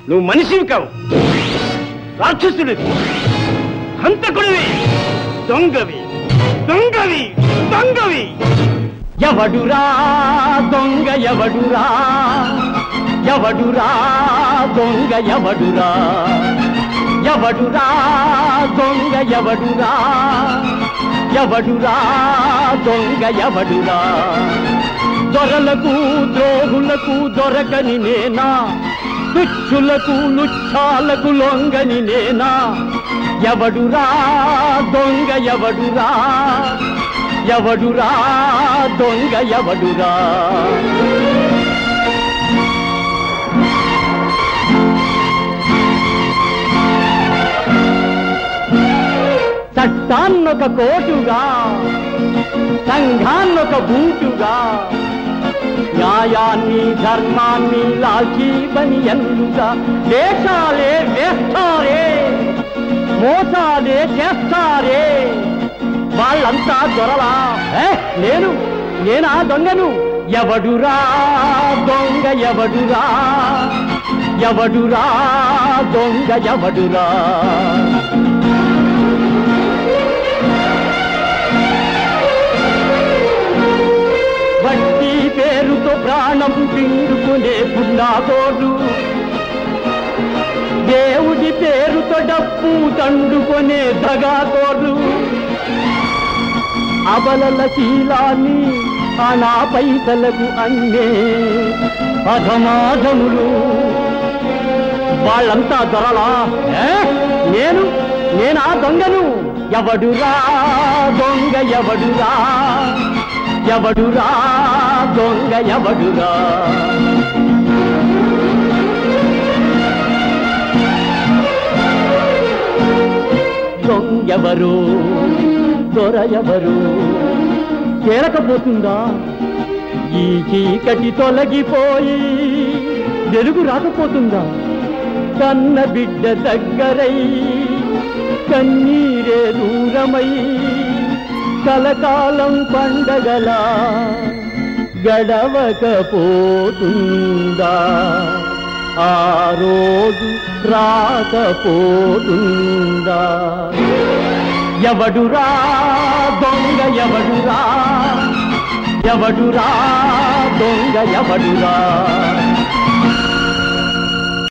నువ్వు మనిషివి కావు రాక్షసుడివి హంతకుడివి దొంగవి దొంగవి దొంగవి ఎవడురా దొంగ ఎవడురా ఎవడురా దొంగ ఎవడురా ఎవడురా దొంగ ఎవడురా ఎవడురా దొంగ ఎవడురా దొరలకు ద్రోహులకు దొరకని నేనా తుచ్చులకు లుచ్చాలకు లొంగని నేనా ఎవడురా దొంగ ఎవడురా ఎవడురా దొంగ ఎవడురా చట్టాన్నొక కోటుగా సంఘాన్నొక బూటుగా న్యాయాన్ని ధర్మాన్ని లాల్చీ బనియన్లుగా వేషాలే వేస్తారే మోసాలే చేస్తారే వాళ్ళంతా దొరలా ఏ, నేను నేనా దొంగను ఎవడురా దొంగ ఎవడురా ఎవడురా దొంగ ఎవడురా వడ్డీ పేరుతో ప్రాణం పిండుకునే గుండాకోరు దేవుడి పేరుతో డప్పు తండుకొనే దగాకోరు అబలల శీలాన్ని అనా పైసలకు అన్నే అధమాధములు వాళ్ళంతా దొరలా ఏ? నేను నేనా దొంగను ఎవడురా దొంగ ఎవడురా ఎవడురా దొంగ ఎవడురా దొంగెవరు దొర ఎవరు చేరకపోతుందా ఈ చీకటి తొలగిపోయి వెలుగు రాకపోతుందా కన్న బిడ్డ దగ్గరై కన్నీరే దూరమై కలకాలం పండగలా గడవకపోతుందా ఆ రోజు రాకపోతుందా ఎవడురా దొంగ ఎవడురా ఎవడురా దొంగ ఎవడురా